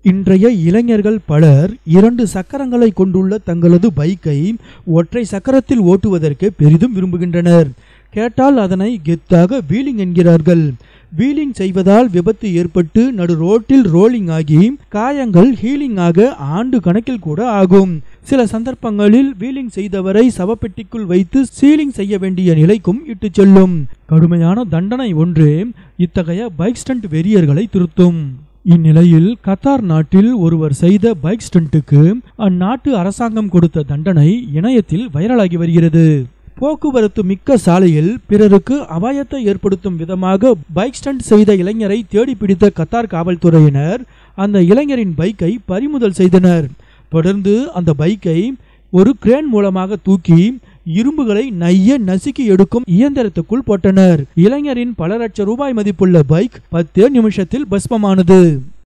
இன்றைய இளைஞர்கள் பலர் இரண்டு சக்கரங்களை கொண்டுள்ள தங்களது பைக்கை ஒற்றை சக்கரத்தில் ஓட்டுவதற்கு பெரிதும் விரும்புகின்றனர் கேட்டால் அதனை கெத்தாக வீலிங் என்கிறார்கள் வீலிங் செய்வதால் விபத்து ஏற்பட்டு நடு ரோட்டில் ரோலிங் ஆகி காயங்கள் ஹீலிங் ஆக ஆண்டு கணக்கில் கூட ஆகும் சில சந்தர்ப்பங்களில் வீலிங் செய்தவரை சவப்பெட்டிக்குள் வைத்து சீலிங் செய்ய வேண்டிய நிலைக்கும் இட்டு செல்லும் கடுமையான தண்டனை ஒன்று இத்தகைய பைக் ஸ்டண்ட் வெறியர்களை திருத்தும் இந்நிலையில் கத்தார் நாட்டில் ஒருவர் செய்த பைக் ஸ்டண்ட்டுக்கு அந்நாட்டு அரசாங்கம் கொடுத்த தண்டனை இணையத்தில் வைரலாகி வருகிறது போக்குவரத்து மிக்க சாலையில் பிறருக்கு அபாயத்தை ஏற்படுத்தும் விதமாக பைக் ஸ்டண்ட் செய்த இளைஞரை தேடி பிடித்த கத்தார் காவல்துறையினர் அந்த இளைஞரின் பைக்கை பறிமுதல் செய்தனர் தொடர்ந்து அந்த பைக்கை ஒரு கிரேன் மூலமாக தூக்கி இரும்புகளை நைய நசுக்கி எடுக்கும் இயந்திரத்துக்குள் போட்டனர் இளைஞரின் பல லட்சம் ரூபாய் மதிப்புள்ள பைக் பத்து நிமிஷத்தில் பஸ்மமானது